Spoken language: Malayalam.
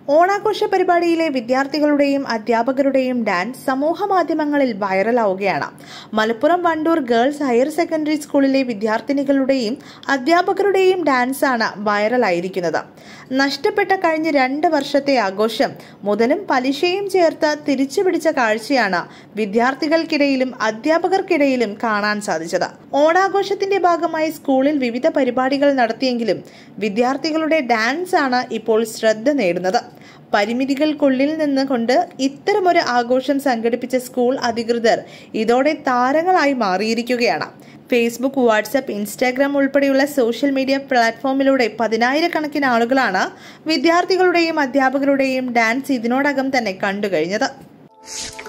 ഓണാഘോഷ പരിപാടിയിലെ വിദ്യാർത്ഥികളുടെയും അധ്യാപകരുടെയും ഡാൻസ് സമൂഹ മാധ്യമങ്ങളിൽ വൈറലാവുകയാണ് Malappuram Vandoor girls higher secondary സ്കൂളിലെ വിദ്യാർത്ഥിനികളുടെയും അധ്യാപകരുടെയും ഡാൻസാണ് വൈറലായിരിക്കുന്നത് നഷ്ടപ്പെട്ട കഴിഞ്ഞ രണ്ട് വർഷത്തെ ആഘോഷം മുതലും പലിശയും ചേർത്ത് തിരിച്ചുപിടിച്ച കാഴ്ചയാണ് വിദ്യാർത്ഥികൾക്കിടയിലും അധ്യാപകർക്കിടയിലും കാണാൻ സാധിച്ചത് ഓണാഘോഷത്തിന്റെ ഭാഗമായി സ്കൂളിൽ വിവിധ പരിപാടികൾ നടത്തിയെങ്കിലും വിദ്യാർത്ഥികളുടെ ഡാൻസ് ആണ് ഇപ്പോൾ ശ്രദ്ധ നേടുന്നത് പരിമിതികൾക്കുള്ളിൽ നിന്ന് കൊണ്ട് ഇത്തരമൊരു ആഘോഷം സംഘടിപ്പിച്ച സ്കൂൾ അധികൃതർ ഇതോടെ താരങ്ങളായി മാറിയിരിക്കുകയാണ് ഫേസ്ബുക്ക് വാട്സപ്പ് ഇൻസ്റ്റാഗ്രാം ഉൾപ്പെടെയുള്ള സോഷ്യൽ മീഡിയ പ്ലാറ്റ്ഫോമിലൂടെ പതിനായിരക്കണക്കിന് ആളുകളാണ് വിദ്യാർത്ഥികളുടെയും അധ്യാപകരുടെയും ഡാൻസ് ഇതിനോടകം തന്നെ കണ്ടുകഴിഞ്ഞത്